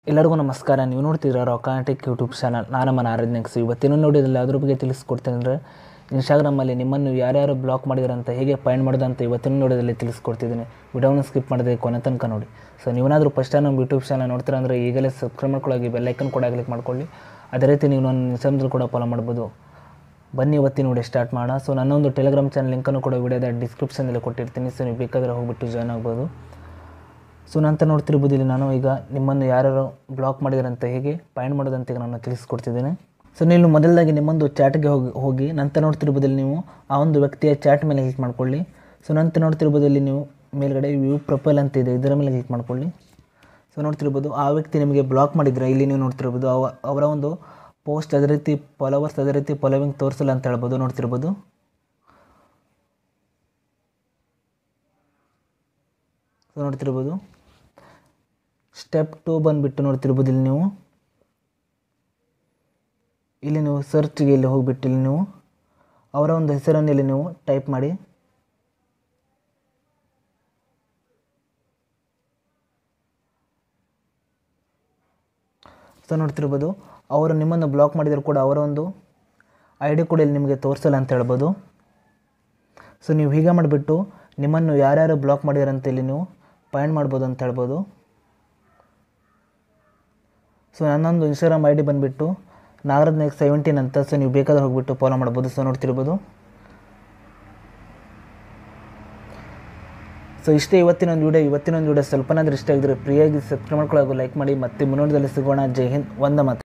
ಎಲ್ಲರಿಗೂ ನಮಸ್ಕಾರ ನೀವು ನೋಡ್ತಿದ್ದೀರ ರೊಕಾಟಿಕ್ ಯೂಟ್ಯೂಬ್ ಚಾನಲ್ ನಾನು ನಮ್ಮ ಆರಾಧನೆಕ್ಸ್ ಇವತ್ತಿನ ನೋಡಿದಲ್ಲಿ ಅದ್ರ ಬಗ್ಗೆ ತಿಳಿಸ್ಕೊಡ್ತೇನೆ ಅಂದರೆ ಇನ್ಸ್ಟಾಗ್ರಾಮಲ್ಲಿ ನಿಮ್ಮನ್ನು ಯಾರ್ಯಾರು ಬ್ಲಾಕ್ ಮಾಡಿದಾರಂತ ಹೇಗೆ ಫೈಂಡ್ ಮಾಡೋದಂತ ಇವತ್ತಿನ ನೋಡಿದಲ್ಲಿ ತಿಳಿಸ್ಕೊಡ್ತಿದ್ದೀನಿ ವಿಡಿಯೋನ ಸ್ಕಿಪ್ ಮಾಡದೆ ಕೊನೆ ತನಕ ನೋಡಿ ಸೊ ನೀವೇನಾದರೂ ಫಸ್ಟ್ ಟೈಮ್ ನಮ್ಮ ಯೂಟ್ಯೂಬ್ ಚಾನಲ್ ನೋಡ್ತೀರಾ ಅಂದರೆ ಈಗಲೇ ಸಬ್ಸ್ಕ್ರೈಬ್ ಮಾಡ್ಕೊಳ್ಳೋಗಿ ಬೆಲ್ಲೈಕನ್ ಕೂಡ ಕ್ಲಿಕ್ ಮಾಡ್ಕೊಳ್ಳಿ ಅದೇ ರೀತಿ ನೀವು ನನ್ನ ಇನ್ಸ್ಟಾಗ್ರಾಮಲ್ಲಿ ಕೂಡ ಫಾಲೋ ಮಾಡ್ಬೋದು ಬನ್ನಿ ಇವತ್ತಿನ ವಿಡಿಯೋ ಸ್ಟಾರ್ಟ್ ಮಾಡೋಣ ಸೊ ನನ್ನೊಂದು ಟೆಲಿಗ್ರಾಮ್ ಚಾನಲ್ ಲಿಂಕನ್ನು ಕೂಡ ವಿಡಿಯೋದ ಡಿಸ್ಕ್ರಿಪ್ಷನಲ್ಲಿ ಕೊಟ್ಟಿರ್ತೀನಿ ಸೊ ನೀವು ಬೇಕಾದರೆ ಹೋಗ್ಬಿಟ್ಟು ಜಾಯ್ನ್ ಆಗ್ಬೋದು ಸೊ ನಂತರ ನೋಡ್ತಿರ್ಬೋದು ಇಲ್ಲಿ ನಾನು ಈಗ ನಿಮ್ಮನ್ನು ಯಾರ್ಯಾರು ಬ್ಲಾಕ್ ಮಾಡಿದಾರಂತ ಹೇಗೆ ಫೈಂಡ್ ಮಾಡೋದಂತ ಈಗ ನಾನು ತಿಳಿಸ್ಕೊಡ್ತಿದ್ದೇನೆ ಸೊ ನೀವು ಮೊದಲದಾಗಿ ನಿಮ್ಮೊಂದು ಚಾಟ್ಗೆ ಹೋಗಿ ಹೋಗಿ ನಂತರ ನೋಡ್ತಿರ್ಬೋದು ಇಲ್ಲಿ ನೀವು ಆ ಒಂದು ವ್ಯಕ್ತಿಯ ಚಾಟ್ ಮೇಲೆ ಕ್ಲಿಕ್ ಮಾಡ್ಕೊಳ್ಳಿ ಸೊ ನಂತರ ನೋಡ್ತಿರ್ಬೋದು ಇಲ್ಲಿ ನೀವು ಮೇಲ್ಗಡೆ ವ್ಯೂ ಪ್ರೊಫೈಲ್ ಅಂತ ಇದೆ ಇದರ ಮೇಲೆ ಕ್ಲಿಕ್ ಮಾಡ್ಕೊಳ್ಳಿ ಸೊ ನೋಡ್ತಿರ್ಬೋದು ಆ ವ್ಯಕ್ತಿ ನಿಮಗೆ ಬ್ಲಾಕ್ ಮಾಡಿದ್ರೆ ಇಲ್ಲಿ ನೀವು ನೋಡ್ತಿರ್ಬೋದು ಅವ ಅವರ ಒಂದು ಪೋಸ್ಟ್ ಅದೇ ರೀತಿ ಫಾಲೋವರ್ಸ್ ಅದೇ ರೀತಿ ಫಾಲೋವಿಂಗ್ ತೋರಿಸಲ್ಲ ಅಂತ ಹೇಳ್ಬೋದು ನೋಡ್ತಿರ್ಬೋದು ಸೊ ನೋಡ್ತಿರ್ಬೋದು ಸ್ಟೆಪ್ ಟು ಬಂದುಬಿಟ್ಟು ನೋಡ್ತಿರ್ಬೋದು ಇಲ್ಲಿ ನೀವು ಇಲ್ಲಿ ನೀವು ಸರ್ಚ್ಗೆ ಇಲ್ಲಿ ಹೋಗ್ಬಿಟ್ಟು ಇಲ್ಲಿ ನೀವು ಅವರ ಒಂದು ಹೆಸರನ್ನು ಇಲ್ಲಿ ನೀವು ಟೈಪ್ ಮಾಡಿ ಸೊ ನೋಡ್ತಿರ್ಬೋದು ಅವರು ನಿಮ್ಮನ್ನು ಬ್ಲಾಕ್ ಮಾಡಿದರೂ ಕೂಡ ಅವರ ಒಂದು ಐ ಡಿ ಕೂಡ ಇಲ್ಲಿ ನಿಮಗೆ ತೋರಿಸಲ್ಲ ಅಂತ ಹೇಳ್ಬೋದು ಸೊ ನೀವು ಹೀಗೆ ಮಾಡಿಬಿಟ್ಟು ನಿಮ್ಮನ್ನು ಯಾರ್ಯಾರು ಬ್ಲಾಕ್ ಮಾಡಿದಾರೆ ಅಂತ ಇಲ್ಲಿ ನೀವು ಫೈಂಡ್ ಮಾಡ್ಬೋದು ಅಂತ ಹೇಳ್ಬೋದು ಸೊ ನನ್ನೊಂದು ಇನ್ಸ್ಟಾಗ್ರಾಮ್ ಐ ಡಿ ಬಂದುಬಿಟ್ಟು ನಾಗರಾಜ್ ನಾಯ್ಕ್ ಸೆವೆಂಟೀನ್ ಅಂತ ಸೊ ನೀವು ಬೇಕಾದ್ರೆ ಹೋಗ್ಬಿಟ್ಟು ಫಾಲೋ ಮಾಡ್ಬೋದು ಸೊ ನೋಡ್ತಿರ್ಬೋದು ಸೊ ಇಷ್ಟೇ ಇವತ್ತಿನ ಒಂದು ವಿಡಿಯೋ ಇವತ್ತಿನ ಒಂದು ವಿಡಿಯೋ ಸ್ವಲ್ಪನಾದ್ರೂ ಇಷ್ಟ ಆಗಿದ್ರೆ ಫ್ರೀಯಾಗಿ ಸಬ್ಸ್ಕ್ರೈಬ್ ಮಾಡ್ಕೊಳ್ಳೋದು ಲೈಕ್ ಮಾಡಿ ಮತ್ತೆ ಮುಂದೋಟದಲ್ಲಿ ಸಿಗೋಣ ಜೈ ಹಿಂದ್ ಒಂದ ಮಾತು